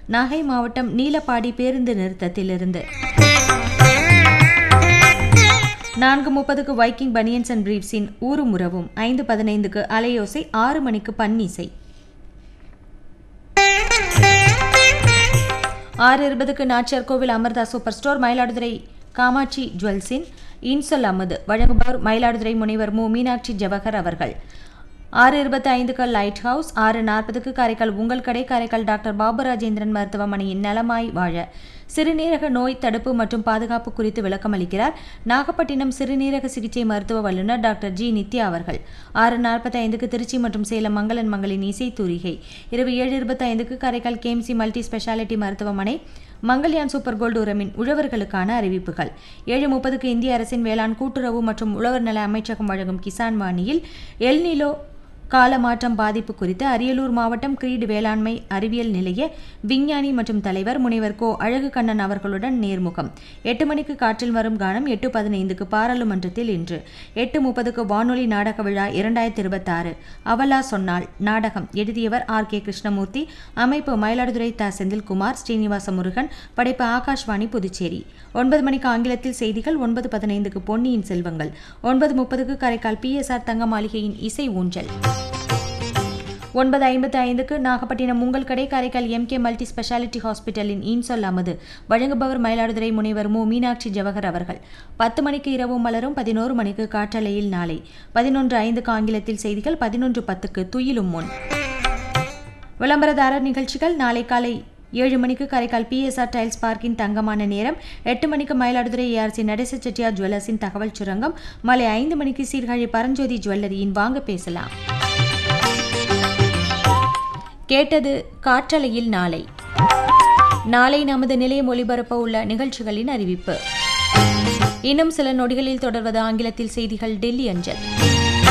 நாகை மாவட்டம் நீலப்பாடி பேருந்து நிறுத்தத்திலிருந்து நான்கு முப்பதுக்கு வைக்கிங் பனியன்ஸ் அண்ட் பிரீப்ஸின் ஊரும் உறவும் ஐந்து பதினைந்துக்கு அலையோசை ஆறு மணிக்கு பன்னிசை ஆறு இருபதுக்கு நாச்சியார் கோவில் அமர்தா சூப்பர் ஸ்டோர் மயிலாடுதுறை காமாட்சி ஜுவல்ஸின் இன்சொல் அமது வழங்குபவர் மயிலாடுதுறை முனைவர் மு மீனாட்சி ஜவஹர் அவர்கள் ஆறு இருபத்தி ஐந்துக்கு லைட் ஹவுஸ் ஆறு நாற்பதுக்கு காரைக்கால் உங்கள் கடை காரைக்கால் டாக்டர் பாபு ராஜேந்திரன் மருத்துவமனையின் நலமாய் வாழ சிறுநீரக நோய் தடுப்பு மற்றும் பாதுகாப்பு குறித்து விளக்கம் அளிக்கிறார் நாகப்பட்டினம் சிறுநீரக சிகிச்சை மருத்துவ வல்லுநர் டாக்டர் ஜி நித்யா அவர்கள் ஆறு நாற்பத்தி ஐந்துக்கு திருச்சி மற்றும் சேலம் மங்களன் மங்களின் இசை தூரிகை இரவு ஏழு இருபத்தி ஐந்துக்கு காரைக்கால் கேஎம்சி மல்டி ஸ்பெஷாலிட்டி மருத்துவமனை மங்கள்யான் சூப்பர் கோல்டு உரமின் உழவர்களுக்கான அறிவிப்புகள் ஏழு முப்பதுக்கு இந்திய அரசின் வேளாண் கூட்டுறவு மற்றும் உழவர் நல அமைச்சகம் வழங்கும் கிசான் வாணியில் எல்நிலோ கால மாற்றம் பாதிப்பு குறித்து அரியலூர் மாவட்டம் கிரீடு வேளாண்மை அறிவியல் நிலைய விஞ்ஞானி மற்றும் தலைவர் முனைவர் கோ அழகு கண்ணன் அவர்களுடன் நேர்முகம் எட்டு மணிக்கு காற்றில் வரும் கானம் எட்டு பதினைந்துக்கு பாராளுமன்றத்தில் இன்று எட்டு முப்பதுக்கு வானொலி நாடக விழா இரண்டாயிரத்தி இருபத்தாறு அவலா சொன்னாள் நாடகம் எழுதியவர் ஆர் கே கிருஷ்ணமூர்த்தி அமைப்பு மயிலாடுதுறை த செந்தில்குமார் ஸ்ரீனிவாச முருகன் படைப்பு ஆகாஷ்வாணி புதுச்சேரி ஒன்பது மணிக்கு ஆங்கிலத்தில் செய்திகள் ஒன்பது பதினைந்துக்கு பொன்னியின் செல்வங்கள் ஒன்பது முப்பதுக்கு காரைக்கால் பிஎஸ்ஆர் தங்க மாளிகையின் இசை ஊஞ்சல் ஒன்பது ஐம்பத்தி ஐந்துக்கு நாகப்பட்டினம் உங்கள் கடை காரைக்கால் எம்கே மல்டி ஸ்பெஷாலிட்டி ஹாஸ்பிட்டலின் இன்சொல் அமது வழங்குபவர் மயிலாடுதுறை முனைவர் மு மீனாட்சி ஜவஹர் அவர்கள் பத்து மணிக்கு இரவும் மலரும் பதினோரு மணிக்கு காற்றலையில் நாளை பதினொன்று ஐந்துக்கு ஆங்கிலத்தில் செய்திகள் பதினொன்று பத்துக்கு துயிலும் முன் விளம்பரதாரர் நிகழ்ச்சிகள் நாளை காலை ஏழு மணிக்கு காரைக்கால் பிஎஸ்ஆர் டைல்ஸ் பார்க்கின் தங்கமான நேரம் எட்டு மணிக்கு மயிலாடுதுறை ஏஆர்சி நடேச செட்டியார் ஜுவல்லர்ஸின் தகவல் சுரங்கம் மாலை ஐந்து மணிக்கு சீர்காழி பரஞ்சோதி ஜுவல்லரியின் வாங்க பேசலாம் கேட்டது காற்றலையில் நாளை நாளை நமது நிலையம் ஒளிபரப்ப உள்ள நிகழ்ச்சிகளின் அறிவிப்பு இன்னும் சில நொடிகளில் தொடர்வது ஆங்கிலத்தில் செய்திகள் டெல்லி அஞ்சல்